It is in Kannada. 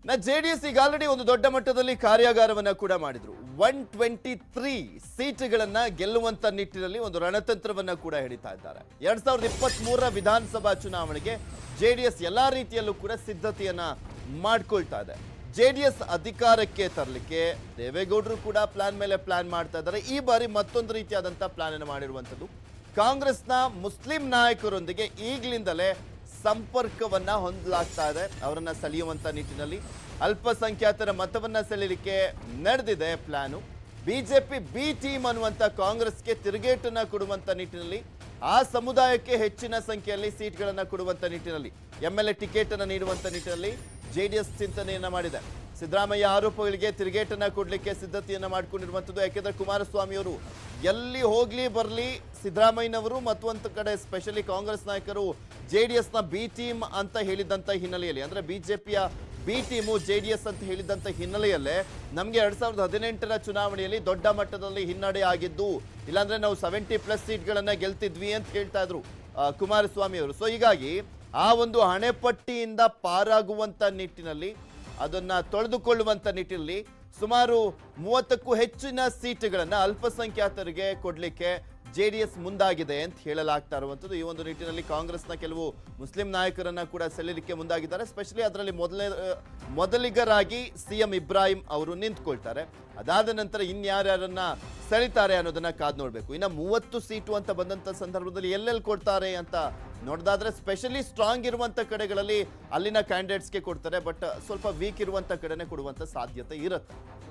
ನಾ ಜೆ ಡಿ ಎಸ್ ಈಗ ಆಲ್ರೆಡಿ ಒಂದು ದೊಡ್ಡ ಮಟ್ಟದಲ್ಲಿ ಕಾರ್ಯಾಗಾರವನ್ನ ಕೂಡ ಮಾಡಿದ್ರು ಒನ್ ಟ್ವೆಂಟಿ ತ್ರೀ ಸೀಟ್ಗಳನ್ನ ಗೆಲ್ಲುವಂತ ನಿಟ್ಟಿನಲ್ಲಿ ಒಂದು ರಣತಂತ್ರವನ್ನ ಕೂಡ ಹಿಡಿತಾ ಇದ್ದಾರೆ ಎರಡ್ ಸಾವಿರದ ಇಪ್ಪತ್ತ್ ಮೂರರ ವಿಧಾನಸಭಾ ಚುನಾವಣೆಗೆ ಜೆ ಡಿ ಎಸ್ ಎಲ್ಲಾ ರೀತಿಯಲ್ಲೂ ಕೂಡ ಸಿದ್ಧತೆಯನ್ನ ಮಾಡ್ಕೊಳ್ತಾ ಇದೆ ಜೆ ಡಿ ಎಸ್ ಅಧಿಕಾರಕ್ಕೆ ತರಲಿಕ್ಕೆ ದೇವೇಗೌಡರು ಕೂಡ ಪ್ಲಾನ್ ಮೇಲೆ ಪ್ಲಾನ್ ಮಾಡ್ತಾ ಇದ್ದಾರೆ ಈ ಬಾರಿ ಮತ್ತೊಂದು ರೀತಿಯಾದಂಥ ಪ್ಲಾನ್ ಅನ್ನು ಮಾಡಿರುವಂಥದ್ದು ಕಾಂಗ್ರೆಸ್ನ ಮುಸ್ಲಿಂ ನಾಯಕರೊಂದಿಗೆ ಈಗಲಿಂದಲೇ ಸಂಪರ್ಕವನ್ನ ಹೊಂದಲಾಗ್ತಾ ಇದೆ ಅವರನ್ನ ಸೆಳೆಯುವಂತ ನಿಟ್ಟಿನಲ್ಲಿ ಅಲ್ಪಸಂಖ್ಯಾತರ ಮತವನ್ನ ಸೆಳೆಯಲಿಕ್ಕೆ ನಡೆದಿದೆ ಪ್ಲಾನು ಬಿಜೆಪಿ ಬಿ ಟೀಮ್ ಅನ್ನುವಂತ ಕಾಂಗ್ರೆಸ್ಗೆ ತಿರುಗೇಟನ್ನ ಕೊಡುವಂತ ನಿಟ್ಟಿನಲ್ಲಿ ಆ ಸಮುದಾಯಕ್ಕೆ ಹೆಚ್ಚಿನ ಸಂಖ್ಯೆಯಲ್ಲಿ ಸೀಟ್ಗಳನ್ನ ಕೊಡುವಂತ ನಿಟ್ಟಿನಲ್ಲಿ ಎಂ ಎಲ್ ಎ ಟಿಕೆಟ್ ಅನ್ನ ನೀಡುವಂತ ನಿಟ್ಟಿನಲ್ಲಿ ಜೆಡಿಎಸ್ ಚಿಂತನೆಯನ್ನ ಮಾಡಿದೆ ಸಿದ್ದರಾಮಯ್ಯ ಆರೋಪಗಳಿಗೆ ತಿರುಗೇಟನ್ನ ಕೊಡ್ಲಿಕ್ಕೆ ಸಿದ್ಧತೆಯನ್ನ ಮಾಡ್ಕೊಂಡಿರುವಂಥದ್ದು ಯಾಕೆಂದ್ರೆ ಕುಮಾರಸ್ವಾಮಿ ಅವರು ಎಲ್ಲಿ ಹೋಗ್ಲಿ ಬರ್ಲಿ ಸಿದ್ದರಾಮಯ್ಯನವರು ಮತ್ತೊಂದು ಕಡೆ ಸ್ಪೆಷಲಿ ಕಾಂಗ್ರೆಸ್ ನಾಯಕರು ಜೆ ಡಿ ಎಸ್ನ ಬಿ ಟೀಮ್ ಅಂತ ಹೇಳಿದಂತ ಹಿನ್ನೆಲೆಯಲ್ಲಿ ಅಂದ್ರೆ ಬಿಜೆಪಿಯ B team J D S ಅಂತ ಹೇಳಿದಂತ ಹಿನ್ನೆಲೆಯಲ್ಲೇ ನಮಗೆ ಎರಡ್ ಸಾವಿರದ ಹದಿನೆಂಟರ ಚುನಾವಣೆಯಲ್ಲಿ ದೊಡ್ಡ ಮಟ್ಟದಲ್ಲಿ ಹಿನ್ನಡೆ ಆಗಿದ್ದು ಇಲ್ಲಾಂದ್ರೆ ನಾವು ಸೆವೆಂಟಿ ಪ್ಲಸ್ ಸೀಟ್ಗಳನ್ನ ಗೆಲ್ತಿದ್ವಿ ಅಂತ ಹೇಳ್ತಾ ಇದ್ರು ಆ, ಕುಮಾರಸ್ವಾಮಿ ಅವರು ಸೊ ಹೀಗಾಗಿ ಆ ಒಂದು ಹಣೆಪಟ್ಟಿಯಿಂದ ಪಾರಾಗುವಂತ ನಿಟ್ಟಿನಲ್ಲಿ ಅದನ್ನ ತೊಳೆದುಕೊಳ್ಳುವಂತ ನಿಟ್ಟಿನಲ್ಲಿ ಸುಮಾರು ಮೂವತ್ತಕ್ಕೂ ಹೆಚ್ಚಿನ ಸೀಟುಗಳನ್ನ ಅಲ್ಪಸಂಖ್ಯಾತರಿಗೆ ಕೊಡ್ಲಿಕ್ಕೆ ಜೆ ಡಿ ಎಸ್ ಮುಂದಾಗಿದೆ ಅಂತ ಹೇಳಲಾಗ್ತಾ ಇರುವಂಥದ್ದು ಈ ಒಂದು ನಿಟ್ಟಿನಲ್ಲಿ ಕಾಂಗ್ರೆಸ್ನ ಕೆಲವು ಮುಸ್ಲಿಂ ನಾಯಕರನ್ನ ಕೂಡ ಸೆಳೆಯಲಿಕ್ಕೆ ಮುಂದಾಗಿದ್ದಾರೆ ಸ್ಪೆಷಲಿ ಅದರಲ್ಲಿ ಮೊದಲೇ ಮೊದಲಿಗರಾಗಿ ಸಿ ಎಂ ಇಬ್ರಾಹಿಂ ಅವರು ನಿಂತ್ಕೊಳ್ತಾರೆ ಅದಾದ ನಂತರ ಇನ್ಯಾರ್ಯಾರನ್ನ ಸೆಳಿತಾರೆ ಅನ್ನೋದನ್ನ ಕಾದ್ ನೋಡ್ಬೇಕು ಇನ್ನು ಮೂವತ್ತು ಸೀಟು ಅಂತ ಬಂದಂತ ಸಂದರ್ಭದಲ್ಲಿ ಎಲ್ಲೆಲ್ಲಿ ಕೊಡ್ತಾರೆ ಅಂತ ನೋಡ್ದಾದ್ರೆ ಸ್ಪೆಷಲಿ ಸ್ಟ್ರಾಂಗ್ ಇರುವಂತ ಕಡೆಗಳಲ್ಲಿ ಅಲ್ಲಿನ ಕ್ಯಾಂಡಿಡೇಟ್ಸ್ಗೆ ಕೊಡ್ತಾರೆ ಬಟ್ ಸ್ವಲ್ಪ ವೀಕ್ ಇರುವಂತ ಕಡೆನೆ ಕೊಡುವಂತ ಸಾಧ್ಯತೆ ಇರುತ್ತೆ